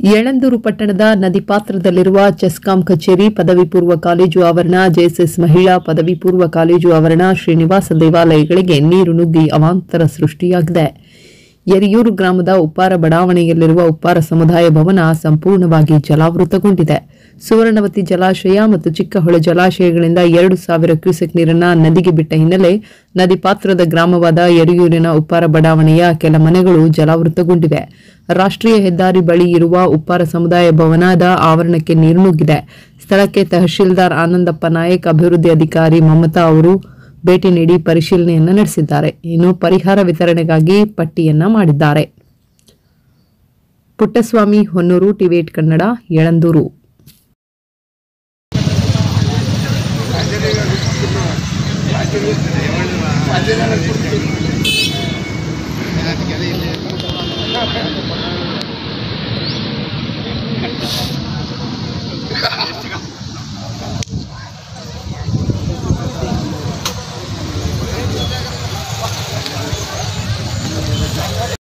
ಯಳಂದೂರು ಪಟ್ಟಣದ ನದಿ ಪಾತ್ರದಲ್ಲಿರುವ ಚೆಸ್ಕಾಂ ಕಚೇರಿ ಪದವಿ ಪೂರ್ವ ಕಾಲೇಜು ಆವರಣ ಜೆಎಸ್ಎಸ್ ಮಹಿಳಾ ಪದವಿ ಪೂರ್ವ ಕಾಲೇಜು ಆವರಣ ಶ್ರೀನಿವಾಸ ದೇವಾಲಯಗಳಿಗೆ ನೀರು ನುಗ್ಗಿ ಅವಾಂತರ ಸೃಷ್ಟಿಯಾಗಿದೆ ಯರಿಯೂರು ಗ್ರಾಮದ ಉಪ್ಪಾರ ಬಡಾವಣೆಯಲ್ಲಿರುವ ಉಪ್ಪಾರ ಸಮುದಾಯ ಭವನ ಸಂಪೂರ್ಣವಾಗಿ ಜಲಾವೃತಗೊಂಡಿದೆ ಸುವರ್ಣವತಿ ಜಲಾಶಯ ಮತ್ತು ಚಿಕ್ಕಹೊಳೆ ಜಲಾಶಯಗಳಿಂದ ಎರಡು ಸಾವಿರ ಕ್ಯೂಸೆಕ್ ನೀರನ್ನ ನದಿಗೆ ಬಿಟ್ಟ ಹಿನ್ನೆಲೆ ನದಿ ಪಾತ್ರದ ಗ್ರಾಮವಾದ ಯರಿಯೂರಿನ ಉಪ್ಪಾರ ಬಡಾವಣೆಯ ಕೆಲ ಮನೆಗಳು ಜಲಾವೃತಗೊಂಡಿವೆ ರಾಷ್ಟ್ರೀಯ ಹೆದ್ದಾರಿ ಬಳಿ ಇರುವ ಉಪ್ಪಾರ ಸಮುದಾಯ ಭವನದ ಆವರಣಕ್ಕೆ ನೀರು ನುಗ್ಗಿದೆ ಸ್ಥಳಕ್ಕೆ ತಹಶೀಲ್ದಾರ್ ಆನಂದಪ್ಪ ನಾಯಕ್ ಅಭಿವೃದ್ಧಿ ಅಧಿಕಾರಿ ಮಮತಾ ಅವರು ಭೇಟಿ ನೀಡಿ ಪರಿಶೀಲನೆಯನ್ನ ನಡೆಸಿದ್ದಾರೆ ಇನ್ನು ಪರಿಹಾರ ವಿತರಣೆಗಾಗಿ ಪಟ್ಟಿಯನ್ನ ಮಾಡಿದ್ದಾರೆ ಪುಟ್ಟಸ್ವಾಮಿ ಹೊನ್ನೂರು ಟಿವೇಟ್ ಕನ್ನಡ ಯಳಂದೂರು ರಾಜ್ಯದ